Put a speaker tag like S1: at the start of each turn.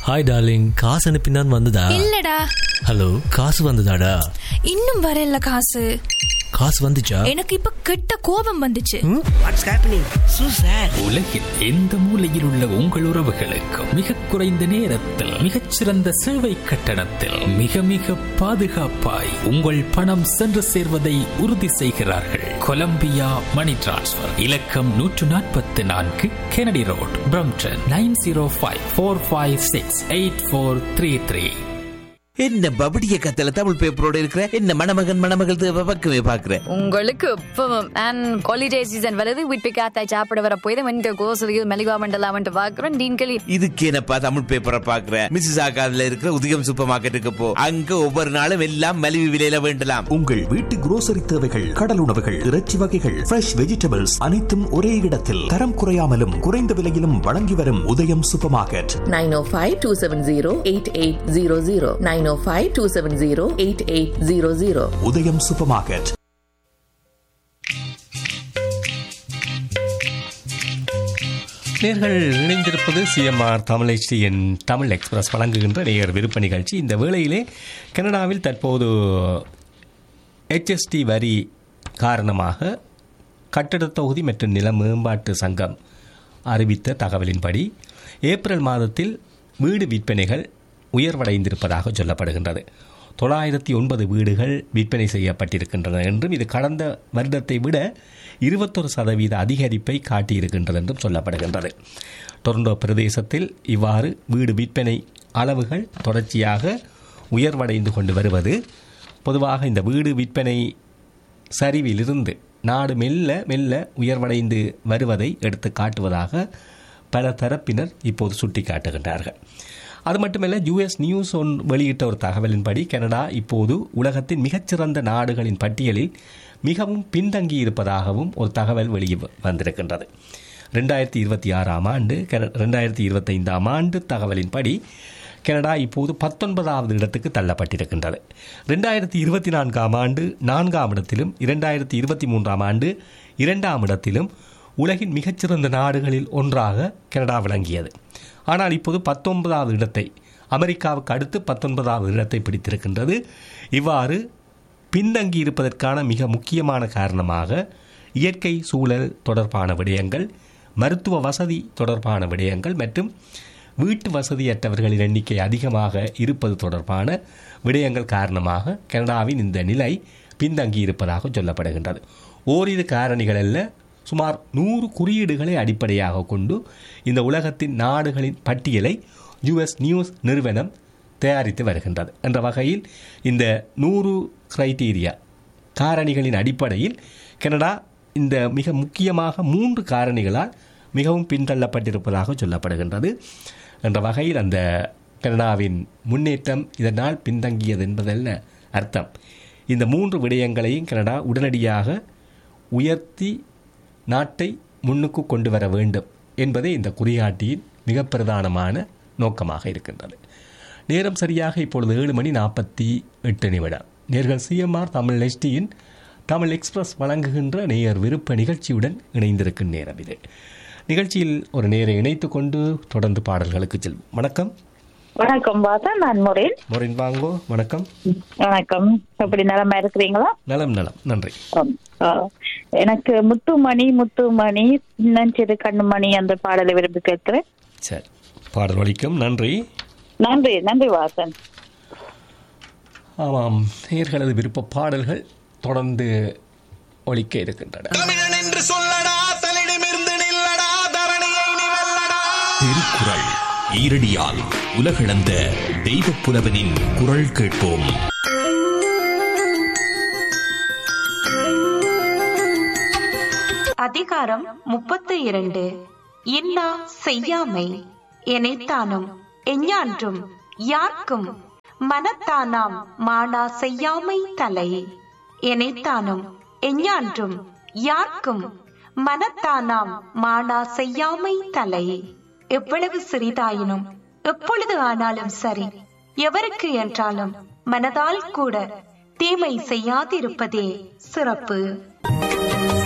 S1: Hi darling காசு அனுப்பினான் வந்ததா
S2: இல்லடா
S1: ஹலோ காசு வந்ததாடா
S2: இன்னும் வரல காசு
S1: காசு வந்துச்சா
S2: எனக்கு இப்ப கெட்ட கோபம் வந்துச்சு
S3: வாட்ஸ் ஹேப்பனிங் சூசர்
S4: உலகில் எந்த மூலையில் உள்ள உங்கள் உறவுகளுக்கும் மிக குறைந்த நேரத்தில் மிகச்சிறந்த சேவை கட்டணத்தில் மிக மிக பாதுகாப்பாய் உங்கள் பணம் சென்று சேர்வதை உறுதி செய்கிறார்கள் கொலம்பியா மணி டிரான்ஸ்ஃபர் இலக்கம் நூற்று நாற்பத்தி நான்கு Kennedy road Brampton nine zero five four five six eight four three three
S5: என்ன பபடிய கத்தல தமிழ் பேப்பரோட இருக்கிற என்ன மணமகன் மணமகள் தேவை பக்கமே பாக்குற
S6: உங்களுக்கு இப்பவும் அண்ட் ஹாலிடே சீசன் வருது வீட்டு காத்தாய் சாப்பிட வர போய் வந்து கோசலியில் மெலிவா மண்டலாம் வந்து பாக்குறோம் டீன்களி
S5: இதுக்கு என்னப்பா தமிழ் பேப்பரை பாக்குற மிஸ்ஸஸ் ஆகாதுல இருக்கிற உதயம் சூப்பர் மார்க்கெட்டுக்கு போ அங்க ஒவ்வொரு நாளும் எல்லாம் மலிவு விலையில வேண்டலாம்
S7: உங்கள் வீட்டு குரோசரி தேவைகள் கடல் உணவுகள் இறைச்சி வகைகள் ஃப்ரெஷ் வெஜிடபிள்ஸ் அனைத்தும் ஒரே இடத்தில் தரம் குறையாமலும் குறைந்த விலையிலும் வழங்கி வரும் உதயம் சூப்பர் மார்க்கெட்
S8: 905-270-8800 905-270-8800
S7: உதயம் சூப்பர் மார்க்கெட்
S9: நேர்கள் இணைந்திருப்பது CMR Tamil HDN Tamil express வழங்குகின்ற நேயர் விருப்ப நிகழ்ச்சி இந்த வேளையிலே கனடாவில் தற்போது HST வரி காரணமாக கட்டடத் தொகுதி மற்றும் நில மேம்பாட்டு சங்கம் அறிவித்த தகவலின்படி ஏப்ரல் மாதத்தில் வீடு விற்பனைகள் உயர்வடைந்திருப்பதாக சொல்லப்படுகின்றது தொள்ளாயிரத்தி ஒன்பது வீடுகள் விற்பனை செய்யப்பட்டிருக்கின்றன என்றும் இது கடந்த வருடத்தை விட இருபத்தொரு சதவீத அதிகரிப்பை காட்டியிருக்கின்றது என்றும் சொல்லப்படுகின்றது டொரண்டோ பிரதேசத்தில் இவ்வாறு வீடு விற்பனை அளவுகள் தொடர்ச்சியாக உயர்வடைந்து கொண்டு வருவது பொதுவாக இந்த வீடு விற்பனை சரிவிலிருந்து நாடு மெல்ல மெல்ல உயர்வடைந்து வருவதை எடுத்து காட்டுவதாக பல தரப்பினர் இப்போது சுட்டிக்காட்டுகின்றார்கள் அது மட்டுமல்ல யுஎஸ் நியூஸ் ஒன் வெளியிட்ட ஒரு தகவலின்படி கனடா இப்போது உலகத்தின் மிகச்சிறந்த நாடுகளின் பட்டியலில் மிகவும் பின்தங்கி இருப்பதாகவும் ஒரு தகவல் வெளியே வந்திருக்கின்றது ரெண்டாயிரத்தி இருபத்தி ஆறாம் ஆண்டு ரெண்டாயிரத்தி இருபத்தைந்தாம் ஆண்டு தகவலின்படி கனடா இப்போது பத்தொன்பதாவது இடத்துக்கு தள்ளப்பட்டிருக்கின்றது ரெண்டாயிரத்தி இருபத்தி நான்காம் ஆண்டு நான்காம் இடத்திலும் இரண்டாயிரத்தி இருபத்தி மூன்றாம் ஆண்டு இரண்டாம் இடத்திலும் உலகின் மிகச்சிறந்த நாடுகளில் ஒன்றாக கனடா விளங்கியது ஆனால் இப்போது பத்தொன்பதாவது இடத்தை அமெரிக்காவுக்கு அடுத்து பத்தொன்பதாவது இடத்தை பிடித்திருக்கின்றது இவ்வாறு பின்தங்கி இருப்பதற்கான மிக முக்கியமான காரணமாக இயற்கை சூழல் தொடர்பான விடயங்கள் மருத்துவ வசதி தொடர்பான விடயங்கள் மற்றும் வீட்டு வசதியற்றவர்களின் எண்ணிக்கை அதிகமாக இருப்பது தொடர்பான விடயங்கள் காரணமாக கனடாவின் இந்த நிலை பின்தங்கி இருப்பதாக சொல்லப்படுகின்றது ஓரிரு காரணிகள் அல்ல சுமார் நூறு குறியீடுகளை அடிப்படையாக கொண்டு இந்த உலகத்தின் நாடுகளின் பட்டியலை யுஎஸ் நியூஸ் நிறுவனம் தயாரித்து வருகின்றது என்ற வகையில் இந்த நூறு கிரைட்டீரியா காரணிகளின் அடிப்படையில் கனடா இந்த மிக முக்கியமாக மூன்று காரணிகளால் மிகவும் பின்தள்ளப்பட்டிருப்பதாக சொல்லப்படுகின்றது என்ற வகையில் அந்த கனடாவின் முன்னேற்றம் இதனால் பின்தங்கியது என்பதல்ல அர்த்தம் இந்த மூன்று விடயங்களையும் கனடா உடனடியாக உயர்த்தி நாட்டை முன்னுக்கு கொண்டு வர வேண்டும் என்பதே இந்த குறிகாட்டியின் மிக பிரதானமான நோக்கமாக இருக்கின்றது நேரம் சரியாக இப்பொழுது ஏழு மணி நாற்பத்தி எட்டு நிமிடம் நேர்கள் சிஎம்ஆர் தமிழ் எஸ்டியின் தமிழ் எக்ஸ்பிரஸ் வழங்குகின்ற நேயர் விருப்ப நிகழ்ச்சியுடன் இணைந்திருக்கும் நேரம் இது நிகழ்ச்சியில் ஒரு நேரை இணைத்துக் கொண்டு தொடர்ந்து பாடல்களுக்கு செல்வோம் வணக்கம்
S10: வணக்கம் வாசா நான் முரேன்
S9: மொரின் வாங்கோ வணக்கம்
S10: வணக்கம் எப்படி நலமா இருக்கிறீங்களா
S9: நலம் நலம் நன்றி
S10: ஆம். ஆ, எனக்கு முத்துமணி முத்துமணி சின்னஞ்சிறு கண்ணுமணி அந்த பாடலை விரும்பி கேட்கிறேன்
S9: சரி பாடல் ஒலிக்கும் நன்றி
S10: நன்றி நன்றி வாசன்
S9: ஆமாம் நேர்களது விருப்ப பாடல்கள் தொடர்ந்து ஒலிக்க இருக்கின்றன
S5: தமிழன் என்று சொல்லடா தலிடமிருந்து நில்லடா தரணியை நீ வெல்லடா
S7: திருக்குறள் ஈரடியால் உலகளந்த தெய்வப் புலவனின் குரல் கேட்போம்
S11: அதிகாரம் முப்பத்து இரண்டு இன்னா செய்யாமை எனைத்தானும் எஞ்ஞான்றும் யார்க்கும் மனத்தானாம் மானா செய்யாமை தலை எனைத்தானும் எஞ்ஞான்றும் யார்க்கும் மனத்தானாம் மானா செய்யாமை தலை எவ்வளவு சிறிதாயினும் எப்பொழுது ஆனாலும் சரி எவருக்கு என்றாலும் மனதால் கூட தீமை செய்யாதிருப்பதே சிறப்பு